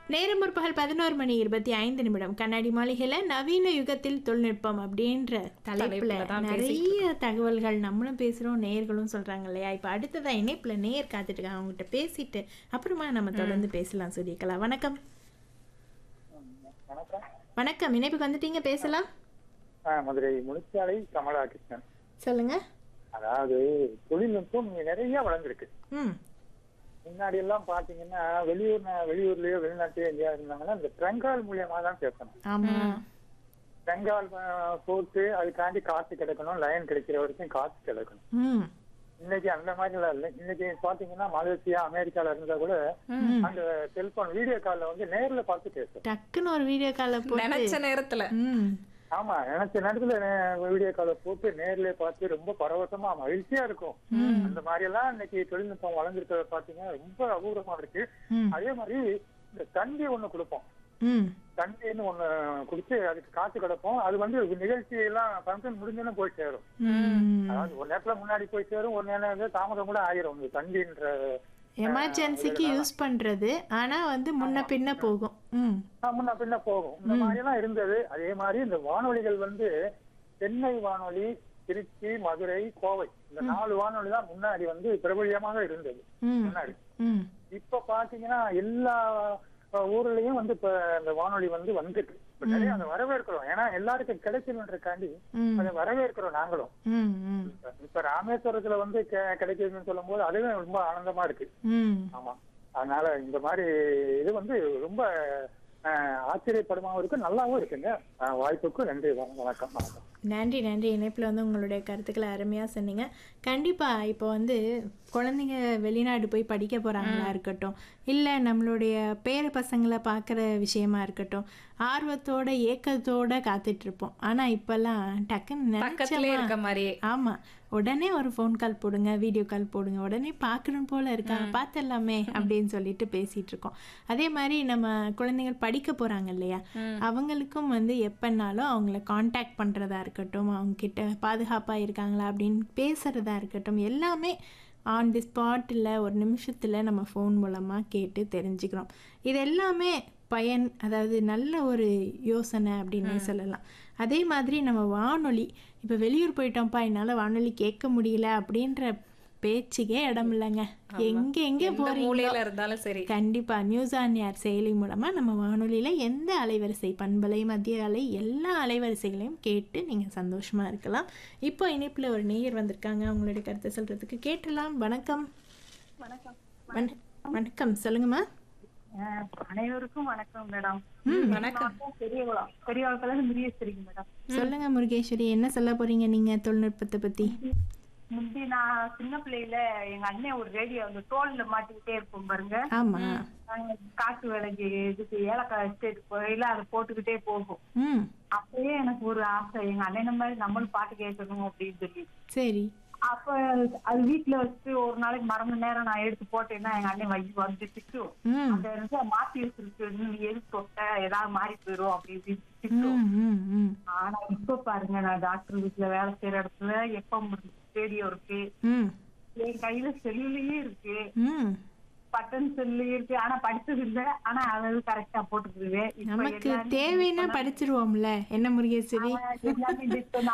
நேரம் முற்பகல் பதினோரு மணி இருபத்தி ஐந்து நிமிடம் கண்ணாடி மாளிகையில் நவீன யுகத்தில் தொழில்நுட்பம் அப்படின்ற தலைப்புல தலைப்புல தான் நிறைய தகவல்கள் நம்மளும் பேசுறோம் நேர்களும் சொல்றாங்க இல்லையா இப்போ அடுத்ததா இணைப்புல நேர் காத்துட்டு இருக்காங்க அவங்ககிட்ட பேசிட்டு அப்புறமா நம்ம தொடர்ந்து பேசலாம் சொல்லிக்கலாம் வணக்கம் வணக்கம் வணக்கம் இணைப்புக்கு வந்துட்டீங்க பேசலாம் ஆ, மதுரை முனிச்சாலை கமலா கிருஷ்ணன் சொல்லுங்க அதாவது தொழில்நுட்பம் இங்க நிறைய வளர்ந்துருக்கு ம் முன்னாடி எல்லாம் பாத்தீங்கன்னா வெளியூர் வெளியூர்லயோ வெளிநாட்டிலயோ எங்கேயா இருந்தாங்கன்னா இந்த ட்ரங்கால் மூலியமா தான் பேசணும் ஆமா ட்ரங்கால் ஆ, போட்டு அதுக்காண்டி காசு கிடைக்கணும் லைன் கிடைக்கிற வரைக்கும் காசு கிடைக்கணும் ம் இன்னைக்கு அந்த மாதிரி எல்லாம் இல்லை இன்னைக்கு பாத்தீங்கன்னா மலேசியா அமெரிக்கால இருந்தா கூட அந்த செல்போன் வீடியோ கால்ல வந்து நேர்ல பார்த்து பேசும் டக்குன்னு ஒரு வீடியோ காலில் போட்டு நினைச்ச நேரத்துல ம் ஆமா நினைச்ச நேரத்துல நே- வீடியோ காலை போட்டு நேர்ல பார்த்து ரொம்ப பரவசமா மகிழ்ச்சியா இருக்கும் அந்த மாதிரி எல்லாம் இன்னைக்கு தொழில்நுட்பம் வளர்ந்துருக்கிறத பாத்தீங்கன்னா ரொம்ப அபூர்வமா இருக்கு ம் அதே மாதிரி இந்த தந்தி ஒண்ணு கொடுப்போம் ம் தந்தின்னு ஒண்ணு கொடுத்து அதுக்கு காசு கிடப்போம் அது வந்து நிகழ்ச்சி எல்லாம் ஃபங்க்ஷன் முடிஞ்சோன்னு போய் சேரும் ம் அதாவது ஒரு நேரத்துல முன்னாடி போய் சேரும் ஒரு நேரம் வந்து தாமதம் கூட ஆயிரும் இந்த தந்தின்ற எமர்ஜென்சிக்கு யூஸ் பண்றது ஆனா வந்து முன்ன பின்ன போகும் ம் ஆஹ் முன்ன பின்ன போகும் இந்த மாதிரி எல்லாம் இருந்தது அதே மாதிரி இந்த வானொலிகள் வந்து சென்னை வானொலி திருச்சி மதுரை கோவை இந்த நாலு வானொலி தான் முன்னாடி வந்து பிரபலியமாக இருந்தது ம் முன்னாடி ம் இப்ப பாத்தீங்கன்னா எல்லா அஹ், ஊர்லயும் வந்து இப்ப இந்த வானொலி வந்து வந்துட்டு இப்ப நிறைய அதை வரவேற்கிறோம் ஏன்னா எல்லாருக்கும் கிடைக்கணுன்றக்காண்டி ம் அதை வரவேற்கிறோம் நாங்களும் ம் ம் இப்ப- இப்ப ராமேஸ்வரத்துல வந்து கெ- கிடைக்குதுன்னு சொல்லும் போது அதுவே ரொம்ப ஆனந்தமா இருக்கு ம் ஆமா அதனால இந்த மாதிரி இது வந்து ரொம்ப அஹ், ஆச்சரியப்படுமாவும் இருக்கு நல்லாவும் இருக்குங்க அஹ், வாய்ப்புக்கு நன்றி வண- வணக்கம் வணக்கம் நன்றி நன்றி இணைப்பில் வந்து உங்களுடைய கருத்துக்களை அருமையாக சொன்னீங்க கண்டிப்பாக இப்போ வந்து குழந்தைங்க வெளிநாடு போய் படிக்க போகிறாங்களா இருக்கட்டும் இல்லை நம்மளுடைய பேர பசங்களை பார்க்குற விஷயமா இருக்கட்டும் ஆர்வத்தோட ஏக்கத்தோட காத்துட்ருப்போம் ஆனால் இப்போல்லாம் டக்குன்னு பக்கத்திலே நினைச்சோமா இருக்க மாதிரியே ஆமாம் உடனே ஒரு ஃபோன் கால் போடுங்க வீடியோ கால் போடுங்க உடனே பார்க்கணும் போல இருக்கா பார்த்துடலாமே அப்படின்னு சொல்லிட்டு பேசிட்டு இருக்கோம் அதே மாதிரி நம்ம குழந்தைகள் படிக்க போகிறாங்க இல்லையா அவங்களுக்கும் வந்து எப்போனாலும் அவங்கள காண்டாக்ட் பண்ணுறதா இருக்கட்டும் அவங்க கிட்ட பாதுகாப்பாக இருக்காங்களா அப்படின்னு பேசுகிறதா இருக்கட்டும் எல்லாமே ஆன் தி ஸ்பாட்டில் ஒரு நிமிஷத்தில் நம்ம ஃபோன் மூலமாக கேட்டு தெரிஞ்சுக்கிறோம் இது எல்லாமே பயன் அதாவது நல்ல ஒரு யோசனை அப்படின்னே சொல்லலாம் அதே மாதிரி நம்ம வானொலி இப்போ வெளியூர் போயிட்டோம்ப்பா என்னால் வானொலி கேட்க முடியல அப்படின்ற பேச்சுக்கே இடம் இல்லைங்க எங்கே எங்கே எந்த போகிறீங்களோ மூலையில இருந்தாலும் சரி கண்டிப்பா நியூஸ் ஆன் ஏர் செயலி மூலமா நம்ம வானொலியில எந்த அலைவரிசை பண்பலை மத்திய அலை எல்லா அலைவரிசைகளையும் கேட்டு நீங்க சந்தோஷமா இருக்கலாம் இப்போ இணைப்புல ஒரு நேயர் வந்திருக்காங்க அவங்களுடைய கருத்தை சொல்றதுக்கு கேட்டலாம் வணக்கம் வணக்கம் வணக்கம் சொல்லுங்கம்மா அஹ் அனைவருக்கும் வணக்கம் மேடம் வணக்கம் பெரியகுளம் பெரியகுளத்துல முரியேஸ்வரிங்க மேடம் சொல்லுங்க முருகேஸ்வரி என்ன சொல்ல போறீங்க நீங்க தொழில்நுட்பத்தை பத்தி முந்தி நான் சின்ன பிள்ளையில எங்க அண்ணன் ஒரு ரேடியோ அந்த தோல்ல மாட்டிக்கிட்டே இருப்போம் பாருங்க ஆமா நாங்க காட்டு வேலைக்கு இதுக்கு ஏலக்காய் எஸ்டேட் போயில அதை போட்டுக்கிட்டே போகும் ம் அப்பயே எனக்கு ஒரு ஆசை எங்க அண்ணன் மாதிரி நம்மளும் பாட்டு கேட்கணும் அப்படின்னு சொல்லி சரி அப்ப அது வீட்டுல வச்சு ஒரு நாளைக்கு மறந்த நேரம் நான் எடுத்து போட்டேன்னா எங்க அண்ணன் வை வந்து திட்டும் ம் அந்த இடத்துல மாத்தி வச்சிருக்கு நீ எது தொட்ட ஏதாவது மாறி போயிடும் அப்படி இப்படின்னு திட்டும் ம் ம் ம் ஆனா இப்ப பாருங்க நான் டாக்டர் வீட்டுல வேலை செய்யற இடத்துல எப்ப ரேடியோ இருக்கு ம் என் கையில செல்லுலயே இருக்கு ம் பட்டன் செல்லுலயே இருக்கு ஆனா படிச்சது இல்ல ஆனா அதாவது கரெக்டா போட்டுக்குருவேன் இப்ப நமக்கு எல்லாமே தேவைன்னா படிச்சிருவோம்ல என்ன முருகேஸ்வரி எல்லாமே இந்த இப்ப